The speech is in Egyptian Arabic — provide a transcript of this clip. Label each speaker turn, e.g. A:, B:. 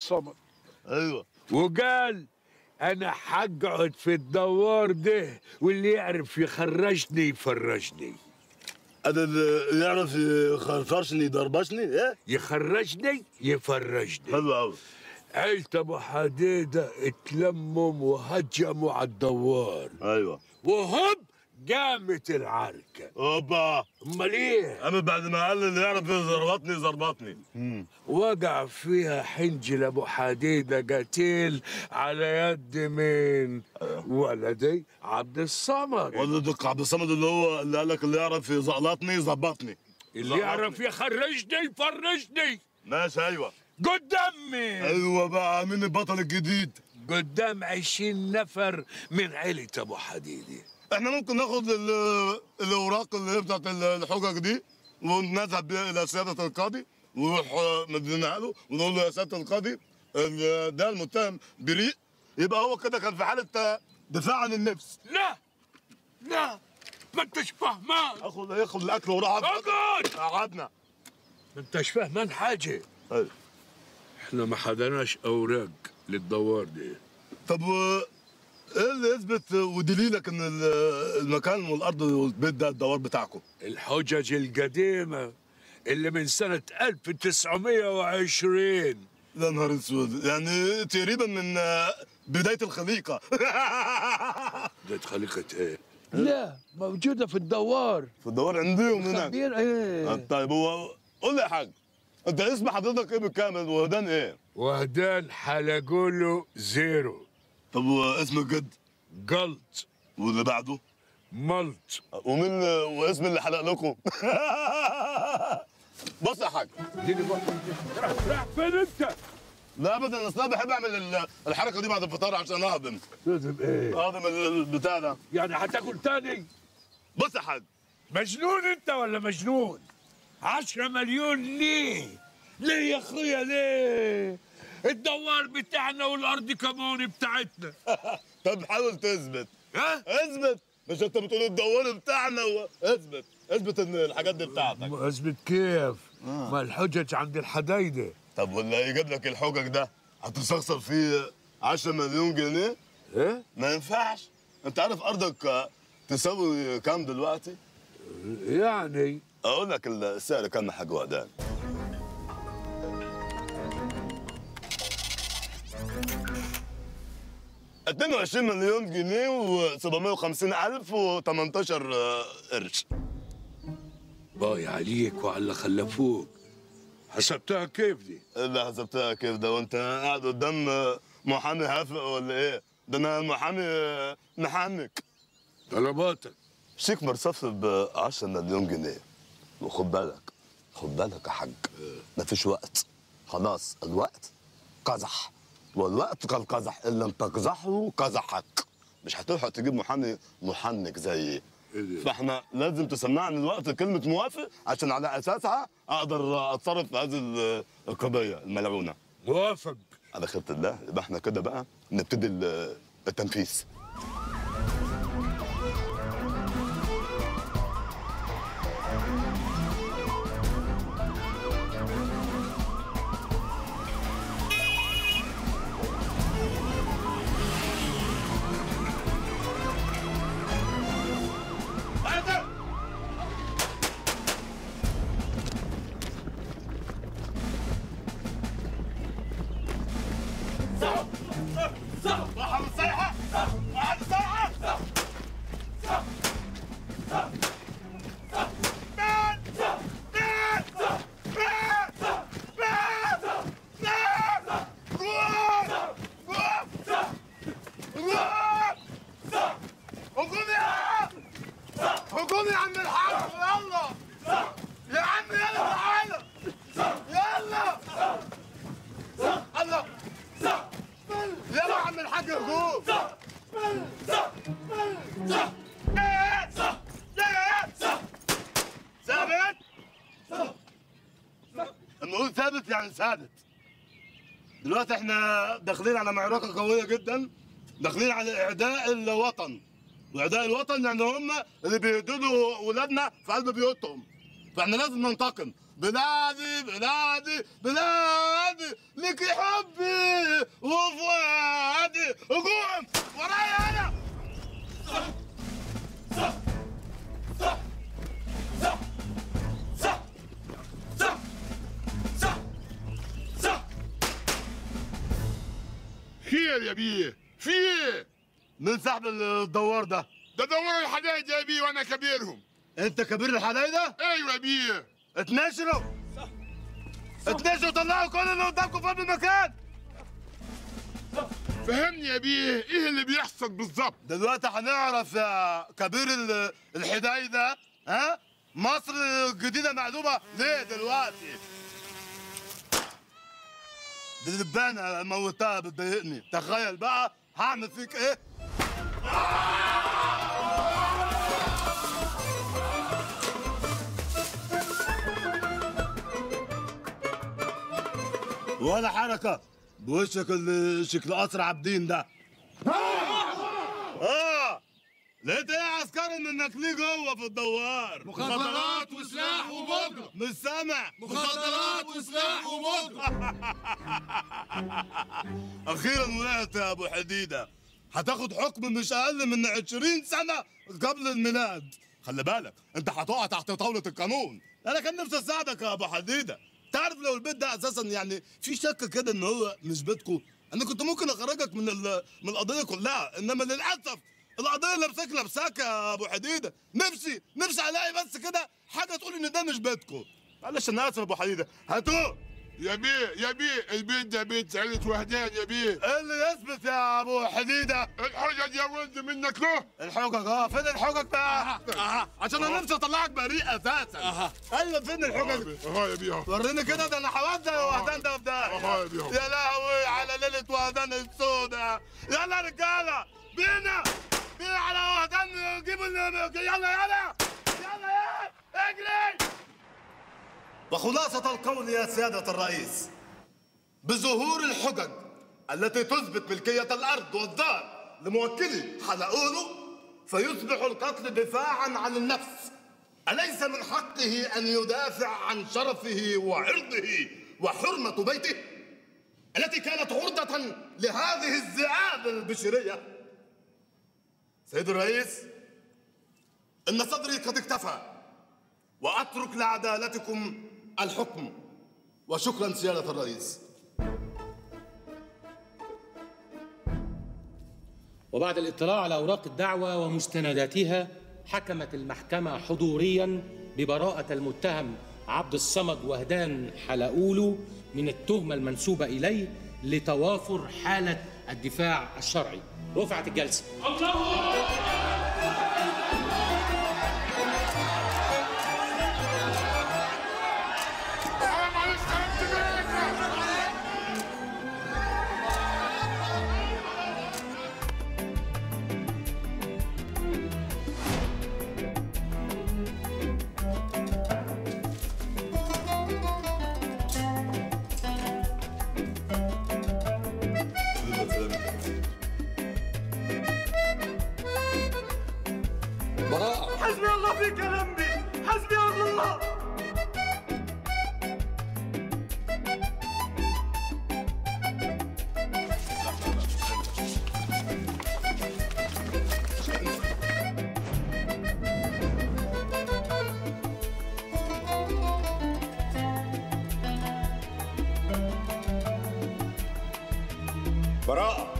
A: الصمد
B: ايوه
A: وقال انا حقعد في الدوار ده واللي يعرف يخرجني يفرجني
B: هذا اللي يعرف يخرفشني يضربشني ايه
A: يخرجني يفرجني
B: حلو قوي
A: عيلة ابو حديدة اتلمم وهجموا على الدوار
B: ايوه
A: وهب قامت العركة
B: اوبا
A: امال ايه
B: اما بعد ما قال اللي يعرف يضربطني ضربطني
A: وقع فيها حنجل ابو حديدة قتيل على يد مين ولدي عبد الصمد
B: ولا دق عبد الصمد اللي هو اللي قال لك اللي يعرف يزقلطني يظبطني
A: اللي يعرف يخرجني يفرجني
B: ماشي ايوه
A: قدام مين
B: ايوه بقى مين البطل الجديد
A: قدام عشرين نفر من عيلة ابو حديدة
B: احنا ممكن ناخد ال- الاوراق اللي هي بتاعت ال- الحجج دي ونذهب بيها الى سياده القاضي ونروح آه، مدينها له ونقول له يا سياده القاضي ال- ده المتهم بريء يبقى هو كده كان في حاله آه، دفاع عن النفس
A: لا لا ما انتش فهمان
B: اخد ياخد الاكل وراح
A: اقعد
B: قعدنا
A: ما انتش فهمان حاجة
B: أيوة.
A: احنا ما حدناش اوراق للدوار دي
B: طب و ايه اللي يثبت ودليلك ان ال- المكان والارض والبيت ده الدوار بتاعكم
A: الحجج القديمة اللي من سنة 1920
B: يا نهار اسود يعني تقريبا من آه، بدايه الخليقه
A: ده خليقة ايه؟ لا موجودة في الدوار
B: في الدوار عندهم هناك
A: خبير ايه
B: طيب هو قول لي يا حاج انت اسم حضرتك ايه بالكامل وهدان ايه؟
A: وهدان حلقوله زيرو
B: طب واسم الجد
A: قلط
B: واللي بعده
A: ملط
B: ومين واسم اللي حلق لكم بص يا حاج
A: اديني بقى راح راح فين انت؟
B: لا ابدا اصل انا بحب اعمل ال- الحركه دي بعد الفطار عشان اهضم
A: لازم ايه؟
B: اهضم ال- البتاع ده
A: يعني هتاكل تاني؟
B: بص يا حاج
A: مجنون انت ولا مجنون؟ عشرة مليون ليه؟ ليه يا اخويا ليه؟ الدوار بتاعنا والارض كمان بتاعتنا
B: طب حاول تثبت
A: ها؟
B: اثبت مش انت بتقول الدوار بتاعنا و... اثبت اثبت ان الحاجات دي بتاعتك
A: اثبت كيف؟ ما الحجج عند الحدايده
B: طب واللي هيجيب لك الحجج ده هتستخسر فيه 10 مليون جنيه
A: ايه؟
B: ما ينفعش انت عارف ارضك آه، تساوي كام دلوقتي
A: يعني
B: اقول لك السعر كام يا حاج وهدان اتنين وعشرين مليون جنيه و750 ألف و18 قرش
A: باي عليك وعلى اللي خلفوك حسبتها كيف دي؟
B: اللي حسبتها كيف ده وانت قاعد قدام محامي هافق ولا ايه؟ ده انا محامي محامك
A: طلباتك
B: شيك مرصف ب 10 مليون جنيه وخد بالك خد بالك يا حاج مفيش وقت خلاص الوقت قزح والوقت كالقزح ان لم تقزحه قزحك مش هتلحق تجيب محامي محنك زيي
A: إيه ده؟
B: فاحنا لازم تسمعني الوقت كلمه موافق عشان على اساسها اقدر اتصرف في هذه ال- القضيه الملعونه
A: موافق
B: على خيرة الله يبقى احنا كده بقى نبتدي ال- التنفيذ هجوم يا هجوم يا عم الحاج يلا يا عم يلا تعالى يلا الله يلا يا عم الحاج هجوم ثابت لما اقول ثابت يعني ثابت دلوقتي احنا داخلين على معركه قويه جدا داخلين على اعداء الوطن واعداء الوطن يعني هم اللي بيهددوا ولادنا في قلب بيوتهم فاحنا لازم ننتقم بلادي بلادي بلادي لك حبي وفؤادي هجوم ورايا انا
A: خير يا بيه في ايه
B: من صاحب الدوار ده
A: ده دوروا الحدايد يا بيه وانا كبيرهم
B: انت كبير الحدايده
A: ايوه يا بيه
B: اتنشروا اتنشروا طلعوا كل اللي قدامكم في المكان
A: فهمني يا بيه ايه اللي بيحصل بالظبط
B: دلوقتي هنعرف يا كبير ال- الحدايده ها مصر الجديده معلومه ليه دلوقتي دي دبانه موتها بتضايقني تخيل بقى هعمل فيك ايه ولا حركه بوشك اللي شكل قصر عابدين ده اه لقيت ايه يا عسكري منك ليه جوه في الدوار
A: مخدرات وسلاح وبودرة
B: مش سامع
A: مخدرات وسلاح وبودرة
B: اخيرا وقعت يا ابو حديده هتاخد حكم مش اقل من 20 سنه قبل الميلاد خلي بالك انت هتقع تحت طاوله القانون انا كان نفسي اساعدك يا ابو حديده تعرف لو البيت ده اساسا يعني في شك كده ان هو مش بيتكم انا كنت ممكن اخرجك من ال- من القضيه كلها انما للاسف القضيه لابساك لابساك يا ابو حديده نفسي نفسي الاقي بس كده حاجه تقول ان ده مش بيتكم معلش انا اسف يا ابو حديده هاتوه
A: يا بيه يا بيه البيت ده بيت عيلة وهدان يا بيه
B: ايه اللي يثبت يا ابو حديده
A: الحجج يا ولد منك له
B: الحجج اه فين الحجج بقى؟
A: أها.
B: عشان انا نفسي اطلعك بريء اساسا
A: أها.
B: ايوه فين الحجج؟
A: اهو يا بيه أهو.
B: وريني كده ده انا حوادث وهدان ده وده
A: أها يا بيه.
B: يا لهوي على ليله وهدان السوداء يلا رجاله بينا بينا على وهدان جيبوا ال- يلا يلا يلا يلا اجري وخلاصة القول يا سيادة الرئيس بظهور الحجج التي تثبت ملكية الأرض والدار لموكلي حلقوله فيصبح القتل دفاعا عن النفس أليس من حقه أن يدافع عن شرفه وعرضه وحرمة بيته التي كانت عرضة لهذه الذئاب البشرية سيد الرئيس إن صدري قد اكتفى وأترك لعدالتكم الحكم وشكرا سيادة الرئيس
C: وبعد الاطلاع على أوراق الدعوة ومستنداتها حكمت المحكمة حضوريا ببراءة المتهم عبد الصمد وهدان حلقولو من التهمة المنسوبة إليه لتوافر حالة الدفاع الشرعي رفعت الجلسة
A: حرام عليك خربت بيتنا
B: حسبي الله فيك يا لمبي حسبي الله
D: براءة